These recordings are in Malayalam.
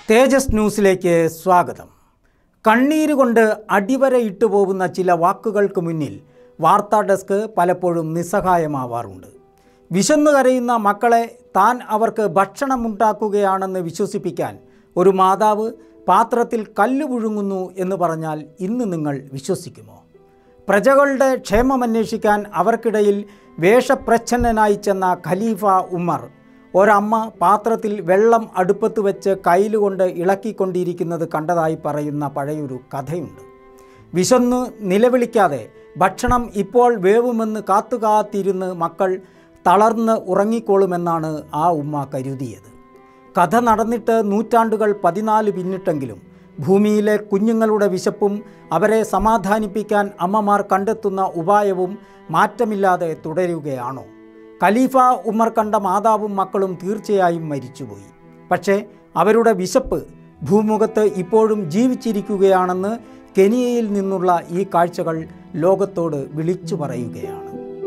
തേജസ് ന്യൂസിലേക്ക് സ്വാഗതം കണ്ണീരുകൊണ്ട് അടിവരയിട്ടു പോകുന്ന ചില വാക്കുകൾക്ക് മുന്നിൽ വാർത്താ ഡെസ്ക് പലപ്പോഴും നിസ്സഹായമാവാറുണ്ട് വിശന്നു കരയുന്ന മക്കളെ താൻ അവർക്ക് ഭക്ഷണമുണ്ടാക്കുകയാണെന്ന് വിശ്വസിപ്പിക്കാൻ ഒരു മാതാവ് പാത്രത്തിൽ കല്ല് പുഴുങ്ങുന്നു എന്ന് പറഞ്ഞാൽ ഇന്ന് നിങ്ങൾ വിശ്വസിക്കുമോ പ്രജകളുടെ ക്ഷേമമന്വേഷിക്കാൻ അവർക്കിടയിൽ വേഷപ്രച്ഛന്നനായി ചെന്ന ഖലീഫ ഉമ്മർ ഒരമ്മ പാത്രത്തിൽ വെള്ളം അടുപ്പത്ത് വെച്ച് കയ്യിലുകൊണ്ട് ഇളക്കിക്കൊണ്ടിരിക്കുന്നത് കണ്ടതായി പറയുന്ന പഴയൊരു കഥയുണ്ട് വിശന്ന് നിലവിളിക്കാതെ ഭക്ഷണം ഇപ്പോൾ വേവുമെന്ന് കാത്തുകാത്തിരുന്ന് മക്കൾ തളർന്ന് ഉറങ്ങിക്കോളുമെന്നാണ് ആ ഉമ്മ കരുതിയത് കഥ നടന്നിട്ട് നൂറ്റാണ്ടുകൾ പതിനാല് പിന്നിട്ടെങ്കിലും ഭൂമിയിലെ കുഞ്ഞുങ്ങളുടെ വിശപ്പും അവരെ സമാധാനിപ്പിക്കാൻ അമ്മമാർ കണ്ടെത്തുന്ന ഉപായവും മാറ്റമില്ലാതെ തുടരുകയാണോ ഖലീഫ ഉമർ കണ്ട മാതാവും മക്കളും തീർച്ചയായും മരിച്ചുപോയി പക്ഷേ അവരുടെ വിശപ്പ് ഭൂമുഖത്ത് ഇപ്പോഴും ജീവിച്ചിരിക്കുകയാണെന്ന് കെനിയയിൽ നിന്നുള്ള ഈ കാഴ്ചകൾ ലോകത്തോട് വിളിച്ചു പറയുകയാണ്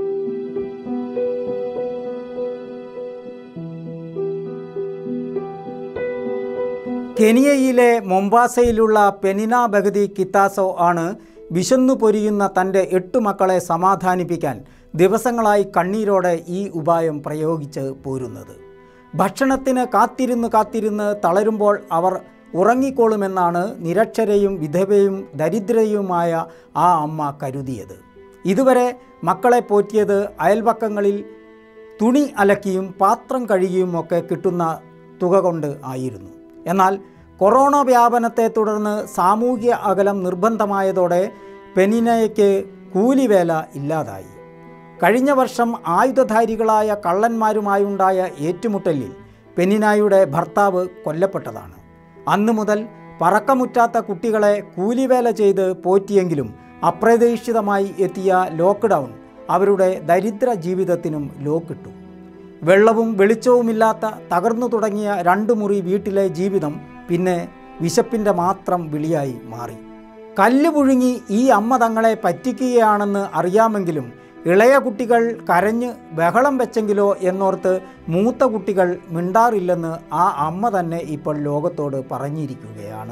കെനിയയിലെ മൊംബാസയിലുള്ള പെനിന ബഗതി കിത്താസോ ആണ് വിശന്നു പൊരിയുന്ന തൻ്റെ എട്ടു മക്കളെ സമാധാനിപ്പിക്കാൻ ദിവസങ്ങളായി കണ്ണീരോടെ ഈ ഉപായം പ്രയോഗിച്ച് പോരുന്നത് ഭക്ഷണത്തിന് കാത്തിരുന്ന് കാത്തിരുന്ന് തളരുമ്പോൾ അവർ ഉറങ്ങിക്കോളുമെന്നാണ് നിരക്ഷരയും വിധവയും ദരിദ്രയുമായ ആ അമ്മ കരുതിയത് ഇതുവരെ മക്കളെ പോറ്റിയത് അയൽപക്കങ്ങളിൽ തുണി അലക്കിയും പാത്രം കഴുകിയും ഒക്കെ കിട്ടുന്ന തുക കൊണ്ട് ആയിരുന്നു എന്നാൽ കൊറോണ വ്യാപനത്തെ തുടർന്ന് സാമൂഹ്യ അകലം നിർബന്ധമായതോടെ പെനിനയ്ക്ക് കൂലിവേല ഇല്ലാതായി കഴിഞ്ഞ വർഷം ആയുധധാരികളായ കള്ളന്മാരുമായുണ്ടായ ഏറ്റുമുട്ടലിൽ പെനിനായുടെ ഭർത്താവ് കൊല്ലപ്പെട്ടതാണ് അന്നു മുതൽ പറക്കമുറ്റാത്ത കുട്ടികളെ കൂലിവേല ചെയ്ത് പോറ്റിയെങ്കിലും അപ്രതീക്ഷിതമായി എത്തിയ ലോക്ക്ഡൗൺ അവരുടെ ദരിദ്ര ജീവിതത്തിനും ലോക്കിട്ടു വെള്ളവും വെളിച്ചവുമില്ലാത്ത തകർന്നു തുടങ്ങിയ രണ്ട് മുറി വീട്ടിലെ ജീവിതം പിന്നെ വിശപ്പിൻ്റെ മാത്രം വിളിയായി മാറി കല്ല് പുഴുങ്ങി ഈ അമ്മ തങ്ങളെ പറ്റിക്കുകയാണെന്ന് അറിയാമെങ്കിലും ഇളയ കുട്ടികൾ കരഞ്ഞ് ബഹളം വെച്ചെങ്കിലോ എന്നോർത്ത് മൂത്ത കുട്ടികൾ മിണ്ടാറില്ലെന്ന് ആ അമ്മ തന്നെ ഇപ്പോൾ ലോകത്തോട് പറഞ്ഞിരിക്കുകയാണ്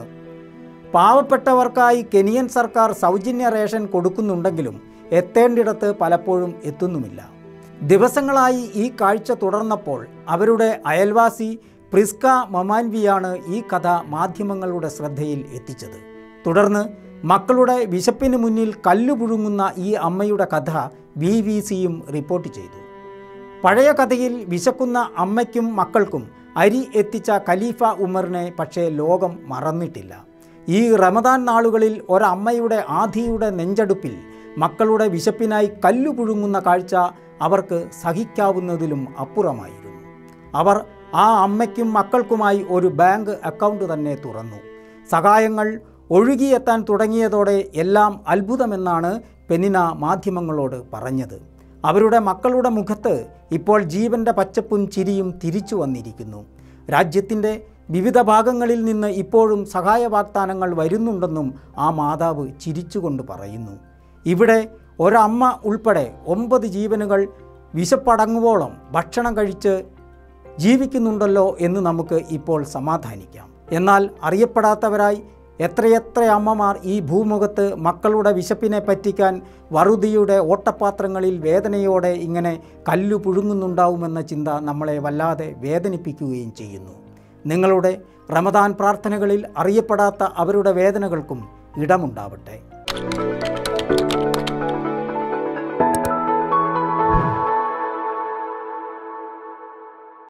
പാവപ്പെട്ടവർക്കായി കെനിയൻ സർക്കാർ സൗജന്യ റേഷൻ കൊടുക്കുന്നുണ്ടെങ്കിലും എത്തേണ്ടിടത്ത് പലപ്പോഴും എത്തുന്നുമില്ല ദിവസങ്ങളായി ഈ കാഴ്ച തുടർന്നപ്പോൾ അവരുടെ അയൽവാസി പ്രിസ്ക മൊമാൻവിയാണ് ഈ കഥ മാധ്യമങ്ങളുടെ ശ്രദ്ധയിൽ എത്തിച്ചത് തുടർന്ന് മക്കളുടെ വിശപ്പിന് മുന്നിൽ കല്ലു പുഴുങ്ങുന്ന ഈ അമ്മയുടെ കഥ ബി വി സിയും റിപ്പോർട്ട് ചെയ്തു പഴയ കഥയിൽ വിശക്കുന്ന അമ്മയ്ക്കും മക്കൾക്കും അരി എത്തിച്ച ഖലീഫ ഉമറിനെ പക്ഷേ ലോകം മറന്നിട്ടില്ല ഈ റമദാൻ നാളുകളിൽ ഒരമ്മയുടെ ആധിയുടെ നെഞ്ചടുപ്പിൽ മക്കളുടെ വിശപ്പിനായി കല്ലു പുഴുങ്ങുന്ന കാഴ്ച അവർക്ക് സഹിക്കാവുന്നതിലും അപ്പുറമായിരുന്നു അവർ ആ അമ്മയ്ക്കും മക്കൾക്കുമായി ഒരു ബാങ്ക് അക്കൗണ്ട് തന്നെ തുറന്നു സഹായങ്ങൾ ഒഴുകിയെത്താൻ തുടങ്ങിയതോടെ എല്ലാം അത്ഭുതമെന്നാണ് പെനിന മാധ്യമങ്ങളോട് പറഞ്ഞത് അവരുടെ മക്കളുടെ മുഖത്ത് ഇപ്പോൾ ജീവൻ്റെ പച്ചപ്പും ചിരിയും തിരിച്ചു വന്നിരിക്കുന്നു രാജ്യത്തിൻ്റെ വിവിധ ഭാഗങ്ങളിൽ നിന്ന് ഇപ്പോഴും സഹായ വാഗ്ദാനങ്ങൾ വരുന്നുണ്ടെന്നും ആ മാതാവ് ചിരിച്ചുകൊണ്ട് പറയുന്നു ഇവിടെ ഒരമ്മ ഉൾപ്പെടെ ഒമ്പത് ജീവനുകൾ വിശപ്പടങ്ങുവോളം ഭക്ഷണം കഴിച്ച് ജീവിക്കുന്നുണ്ടല്ലോ എന്ന് നമുക്ക് ഇപ്പോൾ സമാധാനിക്കാം എന്നാൽ അറിയപ്പെടാത്തവരായി എത്രയെത്ര അമ്മമാർ ഈ ഭൂമുഖത്ത് മക്കളുടെ വിശപ്പിനെ പറ്റിക്കാൻ വറുതിയുടെ ഓട്ടപാത്രങ്ങളിൽ വേദനയോടെ ഇങ്ങനെ കല്ലു പുഴുങ്ങുന്നുണ്ടാവുമെന്ന ചിന്ത നമ്മളെ വല്ലാതെ വേദനിപ്പിക്കുകയും ചെയ്യുന്നു നിങ്ങളുടെ റമദാൻ പ്രാർത്ഥനകളിൽ അറിയപ്പെടാത്ത അവരുടെ വേദനകൾക്കും ഇടമുണ്ടാവട്ടെ